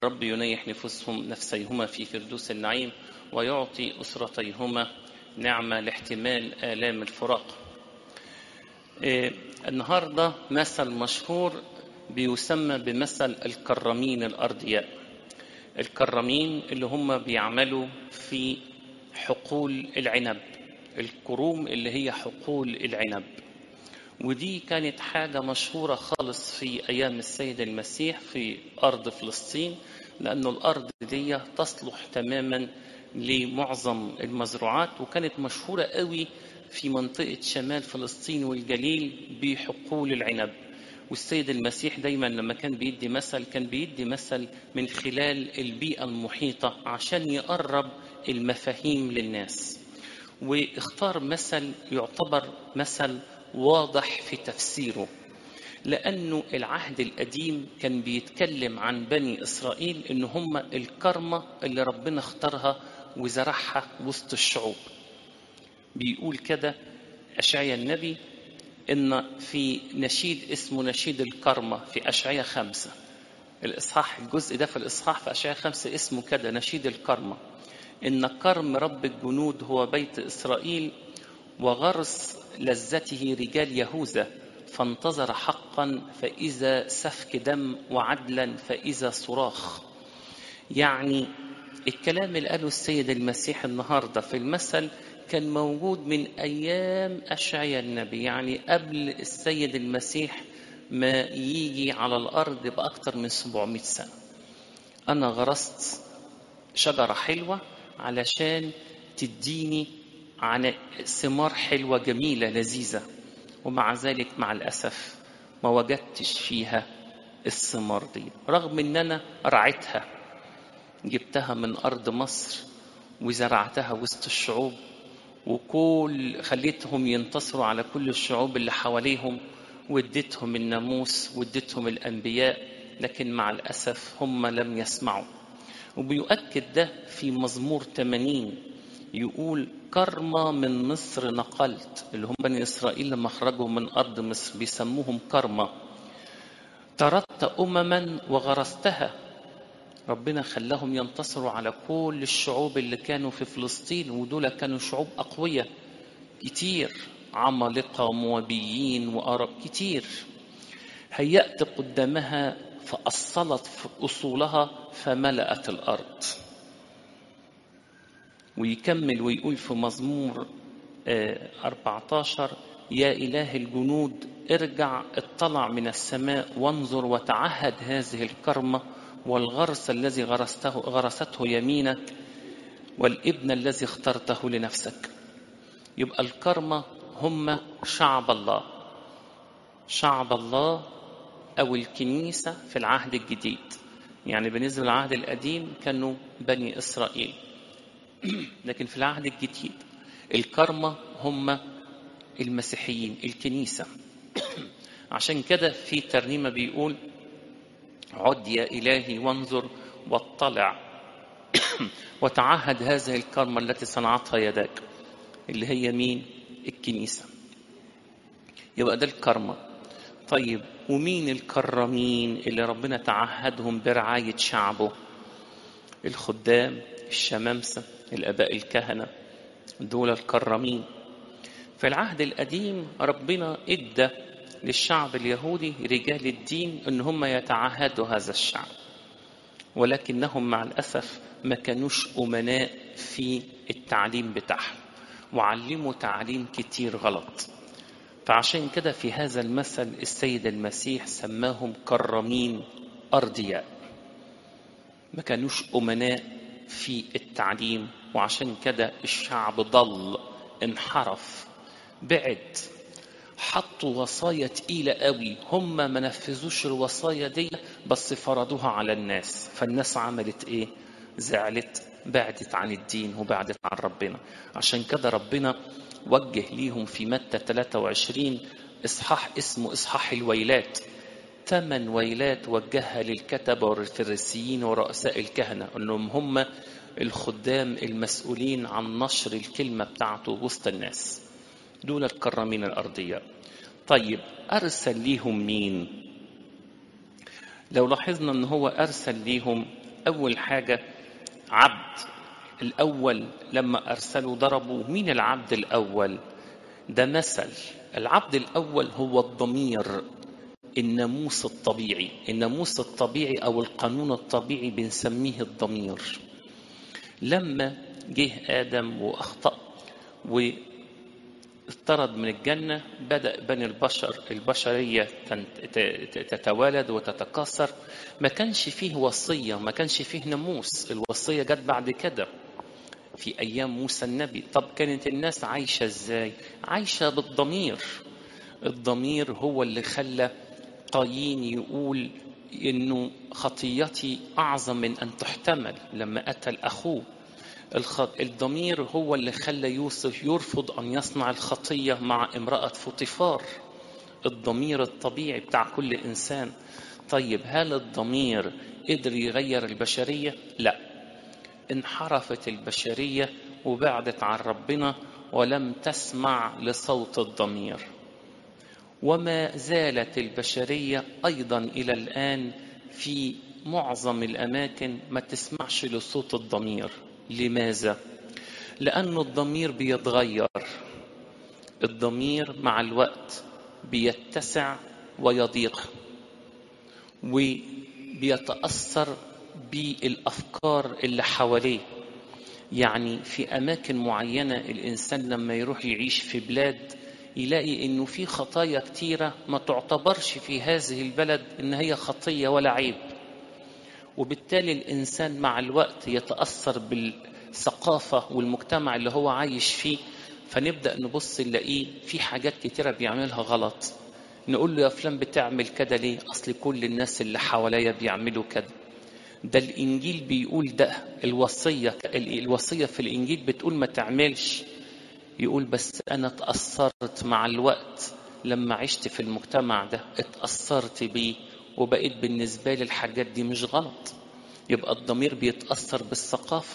رب ينيح نفوسهم نفسيهما في فردوس النعيم ويعطي أسرتيهما نعمة لاحتمال آلام الفراق إيه النهاردة مثل مشهور بيسمى بمثل الكرمين الأرضياء الكرمين اللي هم بيعملوا في حقول العنب الكروم اللي هي حقول العنب ودي كانت حاجة مشهورة خالص في أيام السيد المسيح في أرض فلسطين لأنه الأرض دي تصلح تماما لمعظم المزروعات وكانت مشهورة قوي في منطقة شمال فلسطين والجليل بحقول العنب والسيد المسيح دايما لما كان بيدي مثل كان بيدي مثل من خلال البيئة المحيطة عشان يقرب المفاهيم للناس واختار مثل يعتبر مثل واضح في تفسيره لأنه العهد القديم كان بيتكلم عن بني إسرائيل إن هم الكرمة اللي ربنا اختارها وزرعها وسط الشعوب بيقول كده أشعيا النبي إن في نشيد اسمه نشيد الكرمة في أشعيا خمسة الإصحاح الجزء ده في الإصحاح في أشعيا خمسة اسمه كده نشيد الكرمة إن كرم رب الجنود هو بيت إسرائيل وغرس لذته رجال يهوذا فانتظر حقا فإذا سفك دم وعدلا فإذا صراخ يعني الكلام اللي قاله السيد المسيح النهاردة في المثل كان موجود من أيام أشعيا النبي يعني قبل السيد المسيح ما يجي على الأرض بأكثر من 700 سنة أنا غرست شجرة حلوة علشان تديني عن ثمار حلوة جميلة لذيذة ومع ذلك مع الأسف ما وجدتش فيها الثمار دي رغم ان انا رعيتها جبتها من ارض مصر وزرعتها وسط الشعوب وكل خليتهم ينتصروا على كل الشعوب اللي حواليهم واديتهم الناموس واديتهم الانبياء لكن مع الاسف هم لم يسمعوا وبيؤكد ده في مزمور 80 يقول كرمة من مصر نقلت اللي هم بني إسرائيل لما خرجوا من أرض مصر بيسموهم كرمة طردت أمما وغرستها ربنا خلاهم ينتصروا على كل الشعوب اللي كانوا في فلسطين ودول كانوا شعوب أقوياء كتير عمالقة وموابيين وأرب كتير هيأت قدامها فأصلت في أصولها فملأت الأرض ويكمل ويقول في مزمور 14 يا إله الجنود ارجع اطلع من السماء وانظر وتعهد هذه الكرمة والغرس الذي غرسته غرسته يمينك والابن الذي اخترته لنفسك يبقى الكرمة هم شعب الله شعب الله أو الكنيسة في العهد الجديد يعني بالنسبة للعهد القديم كانوا بني إسرائيل لكن في العهد الجديد الكرمة هم المسيحيين الكنيسة عشان كده في ترنيمة بيقول عد يا إلهي وانظر واطلع وتعهد هذه الكرمة التي صنعتها يداك اللي هي مين الكنيسة يبقى ده الكرمة طيب ومين الكرمين اللي ربنا تعهدهم برعاية شعبه الخدام الشمامسة الآباء الكهنة دول الكرمين في العهد القديم ربنا ادى للشعب اليهودي رجال الدين ان هم يتعهدوا هذا الشعب ولكنهم مع الاسف ما كانوش امناء في التعليم بتاعهم وعلموا تعليم كتير غلط فعشان كده في هذا المثل السيد المسيح سماهم كرمين ارضياء ما كانوش امناء في التعليم وعشان كده الشعب ضل انحرف بعد حطوا وصايا تقيلة قوي هم ما نفذوش الوصايا دي بس فرضوها على الناس فالناس عملت ايه زعلت بعدت عن الدين وبعدت عن ربنا عشان كده ربنا وجه ليهم في متى 23 اصحاح اسمه اصحاح الويلات ثمان ويلات وجهها للكتبة والفريسيين ورؤساء الكهنة انهم هم الخدام المسؤولين عن نشر الكلمة بتاعته وسط الناس دول الكرمين الأرضية طيب أرسل ليهم مين لو لاحظنا أن هو أرسل ليهم أول حاجة عبد الأول لما أرسلوا ضربوا مين العبد الأول ده مثل العبد الأول هو الضمير الناموس الطبيعي الناموس الطبيعي أو القانون الطبيعي بنسميه الضمير لما جه آدم وأخطأ واطرد من الجنة بدأ بني البشر البشرية تتوالد وتتكاثر ما كانش فيه وصية ما كانش فيه ناموس الوصية جت بعد كده في أيام موسى النبي طب كانت الناس عايشة إزاي عايشة بالضمير الضمير هو اللي خلى قايين يقول إنه خطيتي أعظم من أن تحتمل لما قتل أخوه الضمير هو اللي خلى يوسف يرفض أن يصنع الخطية مع امرأة فوطيفار الضمير الطبيعي بتاع كل إنسان طيب هل الضمير قدر يغير البشرية؟ لا انحرفت البشرية وبعدت عن ربنا ولم تسمع لصوت الضمير وما زالت البشرية أيضا إلى الآن في معظم الأماكن ما تسمعش لصوت الضمير لماذا؟ لأن الضمير بيتغير الضمير مع الوقت بيتسع ويضيق وبيتأثر بالأفكار اللي حواليه يعني في أماكن معينة الإنسان لما يروح يعيش في بلاد يلاقي إنه في خطايا كتيرة ما تعتبرش في هذه البلد إن هي خطية ولا عيب وبالتالي الإنسان مع الوقت يتأثر بالثقافة والمجتمع اللي هو عايش فيه فنبدأ نبص نلاقيه في حاجات كتيرة بيعملها غلط نقول له يا فلان بتعمل كده ليه أصل كل الناس اللي حواليا بيعملوا كده ده الإنجيل بيقول ده الوصية الوصية في الإنجيل بتقول ما تعملش يقول بس أنا اتأثرت مع الوقت لما عشت في المجتمع ده اتأثرت بيه وبقيت بالنسبة لي الحاجات دي مش غلط يبقى الضمير بيتأثر بالثقافة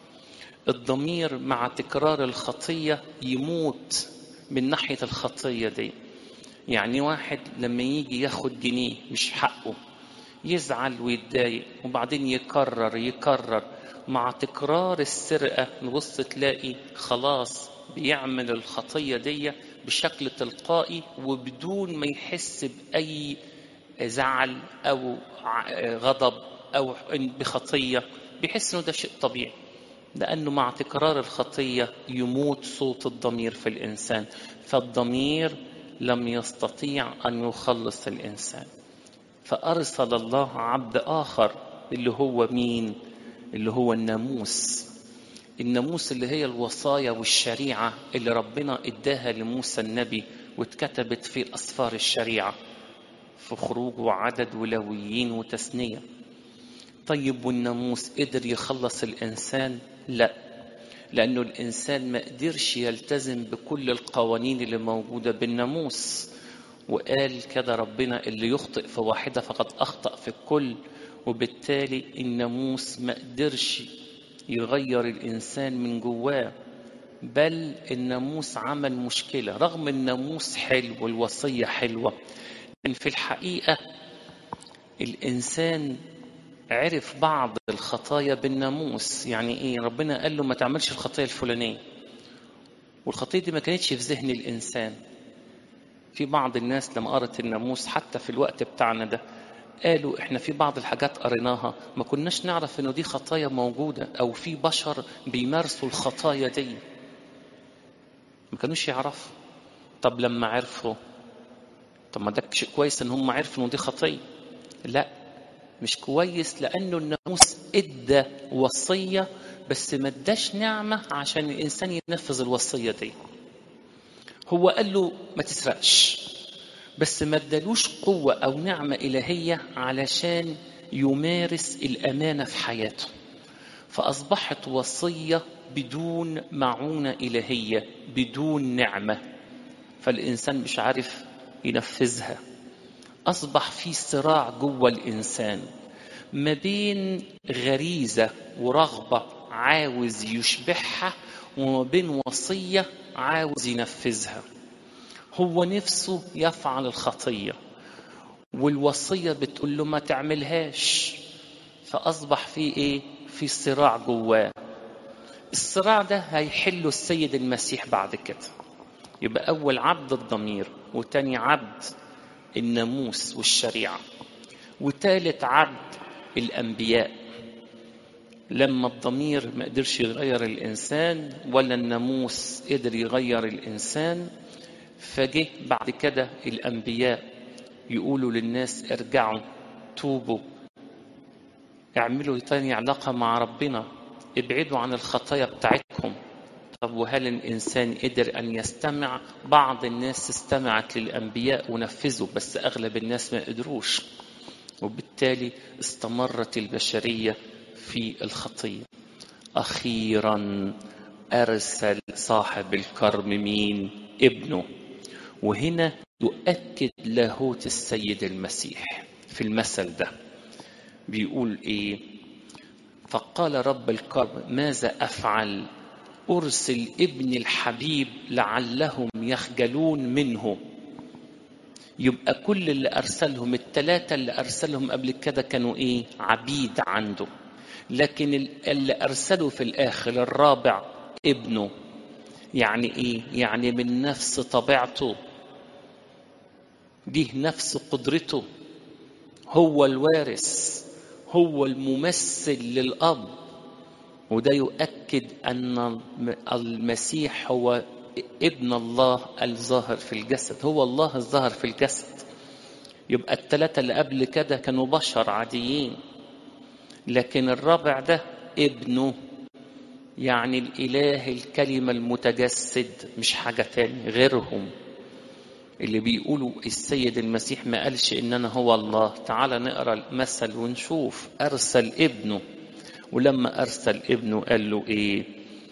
الضمير مع تكرار الخطية يموت من ناحية الخطية دي يعني واحد لما يجي ياخد جنيه مش حقه يزعل ويتضايق وبعدين يكرر يكرر مع تكرار السرقة نبص تلاقي خلاص بيعمل الخطية دي بشكل تلقائي وبدون ما يحس بأي زعل أو غضب أو بخطية بيحس إنه ده شيء طبيعي لأنه مع تكرار الخطية يموت صوت الضمير في الإنسان فالضمير لم يستطيع أن يخلص الإنسان فأرسل الله عبد آخر اللي هو مين؟ اللي هو الناموس الناموس اللي هي الوصايا والشريعة اللي ربنا اداها لموسى النبي واتكتبت في أسفار الشريعة في خروج وعدد ولويين وتثنية طيب والناموس قدر يخلص الإنسان؟ لا لأنه الإنسان ما قدرش يلتزم بكل القوانين اللي موجودة بالناموس وقال كده ربنا اللي يخطئ في واحدة فقد أخطأ في الكل وبالتالي الناموس ما قدرش يغير الإنسان من جواه بل الناموس عمل مشكلة رغم الناموس حلو والوصية حلوة لكن في الحقيقة الإنسان عرف بعض الخطايا بالناموس يعني إيه ربنا قال له ما تعملش الخطية الفلانية والخطية دي ما كانتش في ذهن الإنسان في بعض الناس لما قرت الناموس حتى في الوقت بتاعنا ده قالوا احنا في بعض الحاجات قريناها ما كناش نعرف انه دي خطايا موجودة او في بشر بيمارسوا الخطايا دي ما كانوش يعرفوا طب لما عرفوا طب ما ده شيء كويس ان هم عرفوا انه دي خطية لا مش كويس لانه الناموس ادى وصية بس ما اداش نعمة عشان الانسان ينفذ الوصية دي هو قال له ما تسرقش بس ما ادالوش قوة أو نعمة إلهية علشان يمارس الأمانة في حياته فأصبحت وصية بدون معونة إلهية بدون نعمة فالإنسان مش عارف ينفذها أصبح في صراع جوه الإنسان ما بين غريزة ورغبة عاوز يشبعها وما بين وصية عاوز ينفذها هو نفسه يفعل الخطية والوصية بتقول له ما تعملهاش فأصبح في إيه؟ في صراع جواه الصراع ده هيحله السيد المسيح بعد كده يبقى أول عبد الضمير وتاني عبد الناموس والشريعة وتالت عبد الأنبياء لما الضمير ما قدرش يغير الإنسان ولا الناموس قدر يغير الإنسان فجه بعد كده الأنبياء يقولوا للناس ارجعوا توبوا اعملوا تاني علاقة مع ربنا ابعدوا عن الخطايا بتاعتكم طب وهل الإنسان قدر أن يستمع بعض الناس استمعت للأنبياء ونفذوا بس أغلب الناس ما قدروش وبالتالي استمرت البشرية في الخطية أخيرا أرسل صاحب الكرم مين ابنه وهنا يؤكد لاهوت السيد المسيح في المثل ده بيقول ايه فقال رب الكرم ماذا افعل ارسل ابن الحبيب لعلهم يخجلون منه يبقى كل اللي ارسلهم الثلاثه اللي ارسلهم قبل كده كانوا ايه عبيد عنده لكن اللي ارسله في الاخر الرابع ابنه يعني ايه يعني من نفس طبيعته دي نفس قدرته هو الوارث هو الممثل للاب وده يؤكد ان المسيح هو ابن الله الظاهر في الجسد هو الله الظاهر في الجسد يبقى الثلاثه اللي قبل كده كانوا بشر عاديين لكن الرابع ده ابنه يعني الاله الكلمه المتجسد مش حاجه تاني غيرهم اللي بيقولوا السيد المسيح ما قالش ان انا هو الله تعال نقرا المثل ونشوف ارسل ابنه ولما ارسل ابنه قال له ايه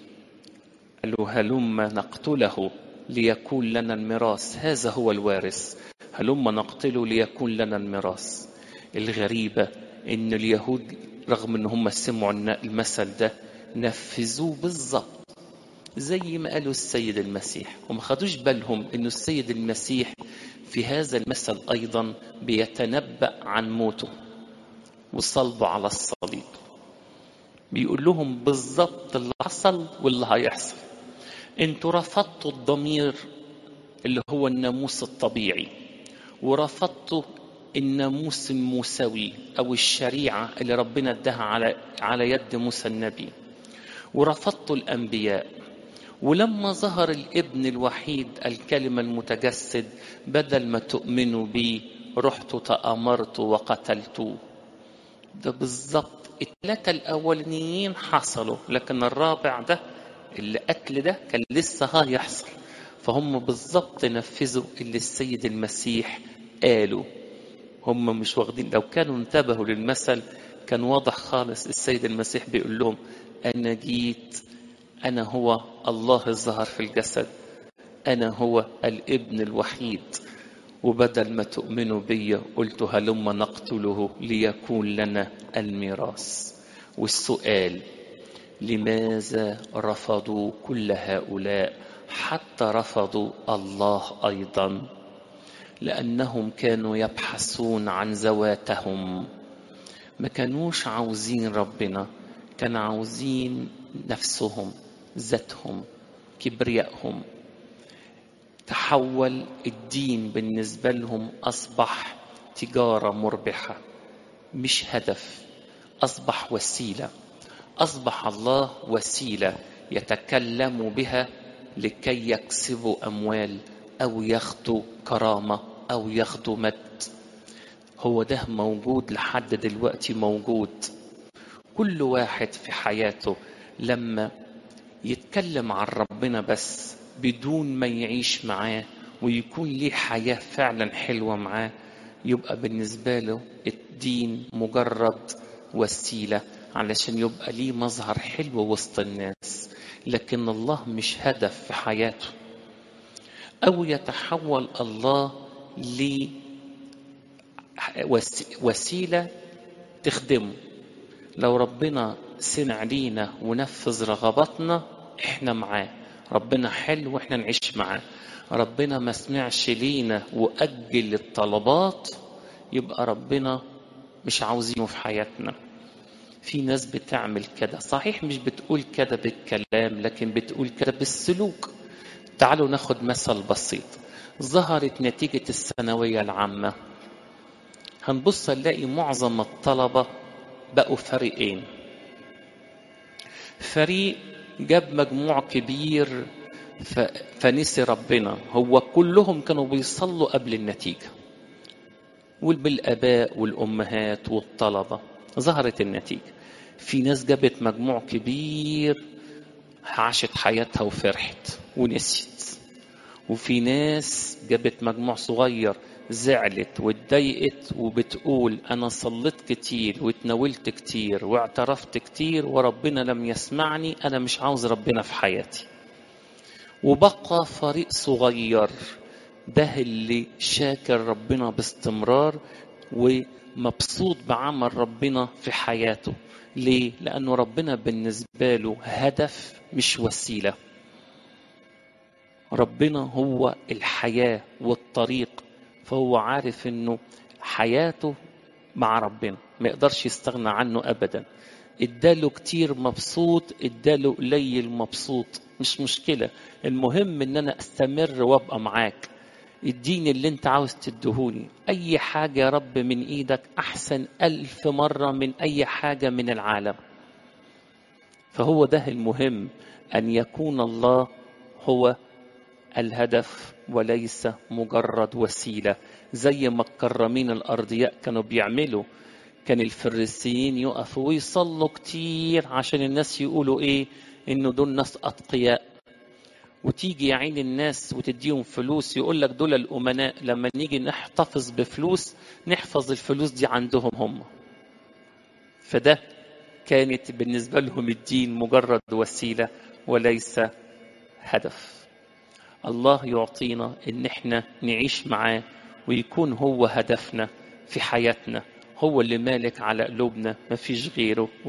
قال له هلم نقتله ليكون لنا الميراث هذا هو الوارث هلم نقتله ليكون لنا الميراث الغريبة ان اليهود رغم ان هم سمعوا المثل ده نفذوه بالظبط زي ما قالوا السيد المسيح وما خدوش بالهم انه السيد المسيح في هذا المثل ايضا بيتنبأ عن موته وصلبه على الصليب بيقول لهم بالظبط اللي حصل واللي هيحصل انتوا رفضتوا الضمير اللي هو الناموس الطبيعي ورفضتوا الناموس الموسوي او الشريعه اللي ربنا اداها على على يد موسى النبي ورفضتوا الانبياء ولما ظهر الابن الوحيد الكلمة المتجسد بدل ما تؤمنوا بيه رحتوا تأمرتوا وقتلتوه ده بالظبط الثلاثة الأولانيين حصلوا لكن الرابع ده اللي قتل ده كان لسه هيحصل فهم بالظبط نفذوا اللي السيد المسيح قاله هم مش واخدين لو كانوا انتبهوا للمثل كان واضح خالص السيد المسيح بيقول لهم أنا جيت أنا هو الله الظهر في الجسد أنا هو الابن الوحيد وبدل ما تؤمنوا بي قلت هلم نقتله ليكون لنا الميراث والسؤال لماذا رفضوا كل هؤلاء حتى رفضوا الله أيضا لأنهم كانوا يبحثون عن ذواتهم ما كانوش عاوزين ربنا كانوا عاوزين نفسهم ذاتهم كبريائهم تحول الدين بالنسبة لهم أصبح تجارة مربحة مش هدف أصبح وسيلة أصبح الله وسيلة يتكلم بها لكي يكسبوا أموال أو ياخدوا كرامة أو ياخدوا مجد هو ده موجود لحد دلوقتي موجود كل واحد في حياته لما يتكلم عن ربنا بس بدون ما يعيش معاه ويكون ليه حياة فعلا حلوة معاه يبقى بالنسبة له الدين مجرد وسيلة علشان يبقى ليه مظهر حلو وسط الناس لكن الله مش هدف في حياته أو يتحول الله لوسيلة تخدمه لو ربنا سمع لينا ونفذ رغباتنا احنا معاه ربنا حلو واحنا نعيش معاه ربنا ما سمعش لينا واجل الطلبات يبقى ربنا مش عاوزينه في حياتنا في ناس بتعمل كده صحيح مش بتقول كده بالكلام لكن بتقول كده بالسلوك تعالوا ناخد مثل بسيط ظهرت نتيجة الثانوية العامة هنبص نلاقي معظم الطلبة بقوا فريقين فريق جاب مجموع كبير ف... فنسي ربنا هو كلهم كانوا بيصلوا قبل النتيجة والبالآباء والأمهات والطلبة ظهرت النتيجة في ناس جابت مجموع كبير عاشت حياتها وفرحت ونسيت وفي ناس جابت مجموع صغير زعلت واتضايقت وبتقول انا صليت كتير واتناولت كتير واعترفت كتير وربنا لم يسمعني انا مش عاوز ربنا في حياتي وبقى فريق صغير ده اللي شاكر ربنا باستمرار ومبسوط بعمل ربنا في حياته ليه لانه ربنا بالنسبه له هدف مش وسيله ربنا هو الحياه والطريق فهو عارف انه حياته مع ربنا ما يقدرش يستغنى عنه ابدا اداله كتير مبسوط اداله قليل مبسوط مش مشكله المهم ان انا استمر وابقى معاك اديني اللي انت عاوز تدهوني اي حاجه يا رب من ايدك احسن الف مره من اي حاجه من العالم فهو ده المهم ان يكون الله هو الهدف وليس مجرد وسيله زي ما الكرامين الارضياء كانوا بيعملوا كان الفريسيين يقفوا ويصلوا كتير عشان الناس يقولوا ايه انه دول ناس اتقياء وتيجي يا عين الناس وتديهم فلوس يقول لك دول الامناء لما نيجي نحتفظ بفلوس نحفظ الفلوس دي عندهم هم فده كانت بالنسبه لهم الدين مجرد وسيله وليس هدف الله يعطينا ان احنا نعيش معاه ويكون هو هدفنا في حياتنا هو اللي مالك على قلوبنا مفيش غيره